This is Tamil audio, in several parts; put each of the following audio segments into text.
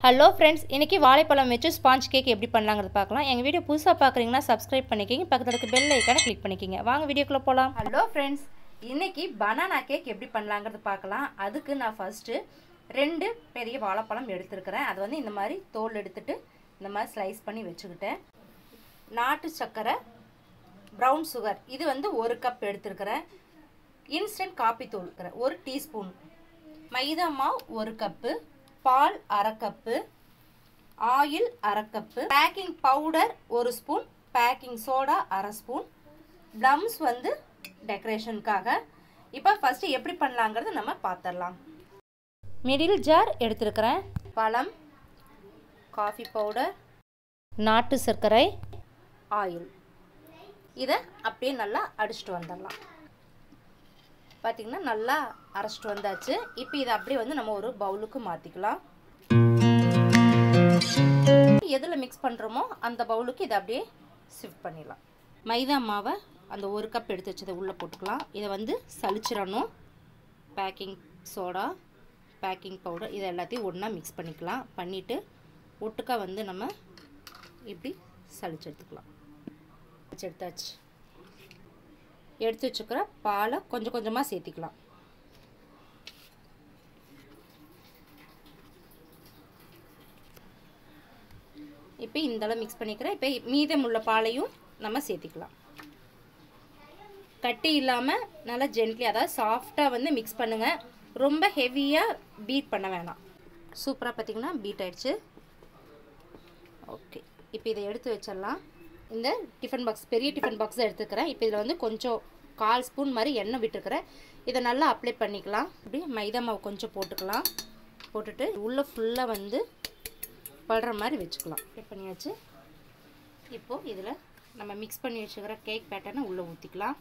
ஹலோ ஃப்ரெண்ட்ஸ் இன்றைக்கி வாழைப்பழம் வச்சு ஸ்பாஞ்ச் கேக் எப்படி பண்ணலாங்கிறது பார்க்கலாம் எங்கள் வீடியோ புதுசாக பார்க்குறீங்கன்னா சப்ஸ்கிரைப் பண்ணிக்கிங்க பக்கத்தில் இருக்க பெல் ஐக்கானை கிளிக் பண்ணிக்கிங்க வாங்க வீடியோக்குள்ளே போகலாம் ஹலோ ஃப்ரெண்ட்ஸ் இன்றைக்கி பனானா கேக் எப்படி பண்ணலாங்கிறது பார்க்கலாம் அதுக்கு நான் ஃபஸ்ட்டு ரெண்டு பெரிய வாழைப்பழம் எடுத்துருக்கிறேன் அது வந்து இந்த மாதிரி தோல் எடுத்துட்டு இந்த மாதிரி ஸ்லைஸ் பண்ணி வச்சுக்கிட்டேன் நாட்டு சர்க்கரை ப்ரௌன் சுகர் இது வந்து ஒரு கப் எடுத்துருக்கிறேன் இன்ஸ்டன்ட் காப்பி தூள் இருக்கிறேன் ஒரு டீஸ்பூன் மைதா மாவு ஒரு கப்பு பால் அரை கப்பு ஆயில் அரை கப்பு பேக்கிங் பவுடர் ஒரு ஸ்பூன் பேக்கிங் சோடா அரை ஸ்பூன் ப்ளம்ஸ் வந்து டெக்கரேஷனுக்காக இப்போ ஃபஸ்ட்டு எப்படி பண்ணலாங்கிறது நம்ம பார்த்துடலாம் மிடில் ஜார் எடுத்துருக்கிறேன் பழம் காஃபி பவுடர் நாட்டு சர்க்கரை ஆயில் இதை அப்படியே நல்லா அடிச்சுட்டு வந்துடலாம் பார்த்திங்கன்னா நல்லா அரைச்சிட்டு வந்தாச்சு இப்போ இதை அப்படியே வந்து நம்ம ஒரு பவுலுக்கு மாற்றிக்கலாம் எதில் மிக்ஸ் பண்ணுறோமோ அந்த பவுலுக்கு இதை அப்படியே ஷிஃப்ட் பண்ணிடலாம் மைதா மாவை அந்த ஒரு கப் எடுத்து வச்சதை உள்ளே போட்டுக்கலாம் இதை வந்து சளிச்சிடணும் பேக்கிங் சோடா பேக்கிங் பவுடர் இதை எல்லாத்தையும் ஒன்றா மிக்ஸ் பண்ணிக்கலாம் பண்ணிவிட்டு ஒட்டுக்கா வந்து நம்ம இப்படி சளிச்சு எடுத்துக்கலாம் சளிச்சு எடுத்தாச்சு எடுத்து வச்சுக்கிற பாலை கொஞ்சம் கொஞ்சமாக சேர்த்திக்கலாம் இப்போ இந்தளவு மிக்ஸ் பண்ணிக்கிறேன் இப்போ மீதமுள்ள பாலையும் நம்ம சேர்த்திக்கலாம் கட்டி இல்லாமல் நல்லா ஜென்ட்லி அதாவது சாஃப்டாக வந்து மிக்ஸ் பண்ணுங்கள் ரொம்ப ஹெவியாக பீட் பண்ண வேணாம் சூப்பராக பார்த்திங்கன்னா பீட் ஆயிடுச்சு ஓகே இப்போ இதை எடுத்து வச்சிடலாம் இந்த டிஃபன் பாக்ஸ் பெரிய டிஃபன் பாக்ஸ் எடுத்துக்கிறேன் இப்போ இதில் வந்து கொஞ்சம் கால் ஸ்பூன் மாதிரி எண்ணெய் விட்டுருக்கிறேன் இதை நல்லா அப்ளை பண்ணிக்கலாம் இப்படி மைதா மாவு கொஞ்சம் போட்டுக்கலாம் போட்டுட்டு உள்ளே ஃபுல்லாக வந்து படுற மாதிரி வச்சுக்கலாம் அப்ளை பண்ணியாச்சு இப்போது இதில் நம்ம மிக்ஸ் பண்ணி வச்சுக்கிற கேக் பேட்டர்னை உள்ளே ஊற்றிக்கலாம்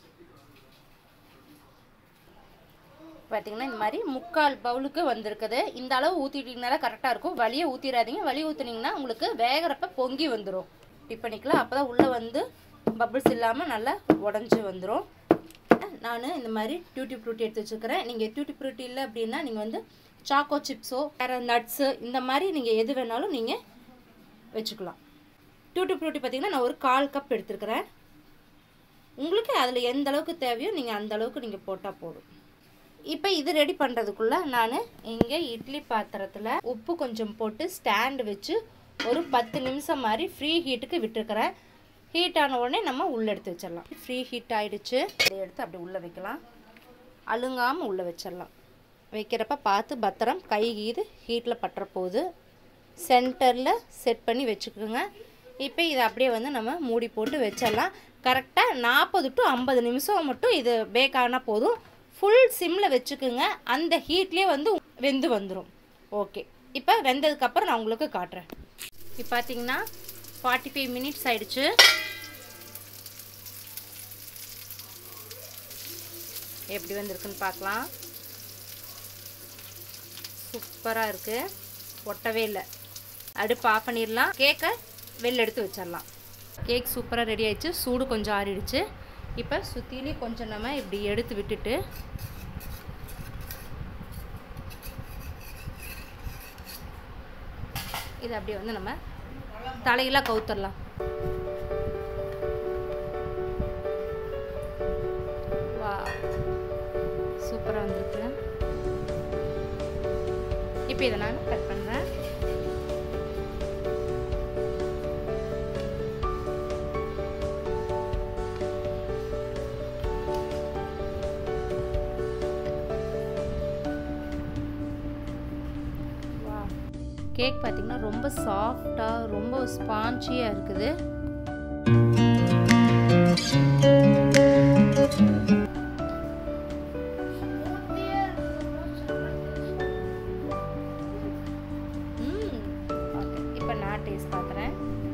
பார்த்திங்கன்னா இந்த மாதிரி முக்கால் பவுலுக்கு வந்திருக்குது இந்த அளவு ஊற்றிட்டிங்கனால கரெக்டாக இருக்கும் வலியை ஊற்றிடாதீங்க வலி ஊற்றுனீங்கன்னா உங்களுக்கு வேகிறப்ப பொங்கி வந்துடும் டிப் பண்ணிக்கலாம் அப்போ தான் உள்ளே வந்து பபிள்ஸ் இல்லாமல் நல்லா உடஞ்சி வந்துடும் நான் இந்த மாதிரி டியூட்டி ஃப்ரூட்டி எடுத்து வச்சுருக்கிறேன் நீங்கள் டியூட்டி ஃப்ரூட்டி இல்லை அப்படின்னா நீங்கள் வந்து சாக்கோ சிப்ஸோ வேறு நட்ஸு இந்த மாதிரி நீங்கள் எது வேணாலும் நீங்கள் வச்சுக்கலாம் டியூட்டி ஃப்ரூட்டி பார்த்திங்கன்னா நான் ஒரு கால் கப் எடுத்துருக்கிறேன் உங்களுக்கு அதில் எந்த அளவுக்கு தேவையோ நீங்கள் அந்த அளவுக்கு நீங்கள் போட்டால் போதும் இப்போ இது ரெடி பண்ணுறதுக்குள்ளே நான் இங்கே இட்லி பாத்திரத்தில் உப்பு கொஞ்சம் போட்டு ஸ்டாண்டு வச்சு ஒரு பத்து நிமிஷம் மாதிரி ஃப்ரீ ஹீட்டுக்கு விட்டுருக்கிறேன் ஹீட் ஆன உடனே நம்ம உள்ளே எடுத்து வச்சிடலாம் ஃப்ரீ ஹீட் ஆகிடுச்சு இதை எடுத்து அப்படி உள்ளே வைக்கலாம் அழுங்காமல் உள்ளே வச்சிடலாம் வைக்கிறப்ப பார்த்து பத்திரம் கை கீது ஹீட்டில் பட்டுற போகுது சென்டரில் செட் பண்ணி வச்சுக்கோங்க இப்போ இதை அப்படியே வந்து நம்ம மூடி போட்டு வச்சிடலாம் கரெக்டாக நாற்பது டு ஐம்பது நிமிஷம் மட்டும் இது பேக் ஆனால் போதும் ஃபுல் சிம்மில் வச்சுக்கோங்க அந்த ஹீட்லேயே வந்து வெந்து வந்துடும் ஓகே இப்போ வெந்ததுக்கப்புறம் நான் உங்களுக்கு காட்டுறேன் இப்போ பார்த்தீங்கன்னா ஃபார்ட்டி ஃபைவ் மினிட்ஸ் ஆயிடுச்சு எப்படி வந்திருக்குன்னு பார்க்கலாம் சூப்பராக இருக்குது ஒட்டவே இல்லை அடுப்பு ஆஃப் பண்ணிடலாம் கேக்கை வெளில எடுத்து வச்சிடலாம் கேக் சூப்பராக ரெடி ஆயிடுச்சு சூடு கொஞ்சம் ஆறிடுச்சு இப்போ சுற்றிலையும் கொஞ்சம் நம்ம இப்படி எடுத்து விட்டுட்டு இது அப்படியே வந்து நம்ம தலையெல்லாம் கவுத்துடலாம் வா சூப்பராக வந்திருக்கு இப்போ இதை நான் கட் பண்ணுறேன் கேக் பார்த்திங்கன்னா ரொம்ப சாஃப்டாக ரொம்ப ஸ்பான்ச்சியாக இருக்குது இப்போ நான் டேஸ்ட் பார்க்குறேன்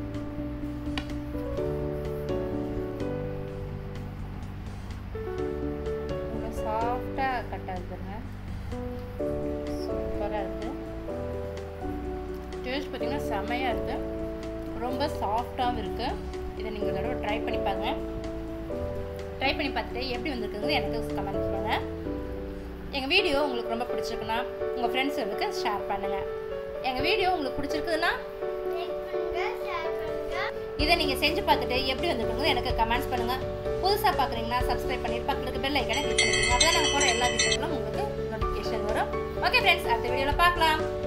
ரொம்ப சாஃப்டாக கட் ஆகுதுங்க சூப்பராக இருக்குது டேஸ்ட் பார்த்திங்கன்னா செம்மையாக இருக்குது ரொம்ப சாஃப்டாகவும் இருக்குது இதை நீங்கள் ஒரு தடவை ட்ரை பண்ணி பாருங்கள் ட்ரை பண்ணி பார்த்துட்டு எப்படி வந்திருக்குது எனக்கு கமெண்ட் பண்ணுங்கள் எங்கள் வீடியோ உங்களுக்கு ரொம்ப பிடிச்சிருக்குன்னா உங்கள் ஃப்ரெண்ட்ஸுகளுக்கு ஷேர் பண்ணுங்கள் எங்கள் வீடியோ உங்களுக்கு பிடிச்சிருக்குதுன்னா லைக் பண்ணுங்க ஷேர் பண்ணுங்க இதை நீங்கள் செஞ்சு பார்த்துட்டு எப்படி வந்துருக்குங்க எனக்கு கமெண்ட்ஸ் பண்ணுங்கள் புதுசாக பார்க்குறீங்கன்னா சப்ஸ்கிரைப் பண்ணிட்டு பக்கத்துக்கு பெல் ஐக்கனை கிளிக் பண்ணிக்கோங்க அப்போ தான் நாங்கள் போகிற எல்லா வீடியோக்களும் உங்களுக்கு நோட்டிஃபிகேஷன் வரும் ஓகே ஃப்ரெண்ட்ஸ் அடுத்த வீடியோவில் பார்க்கலாம்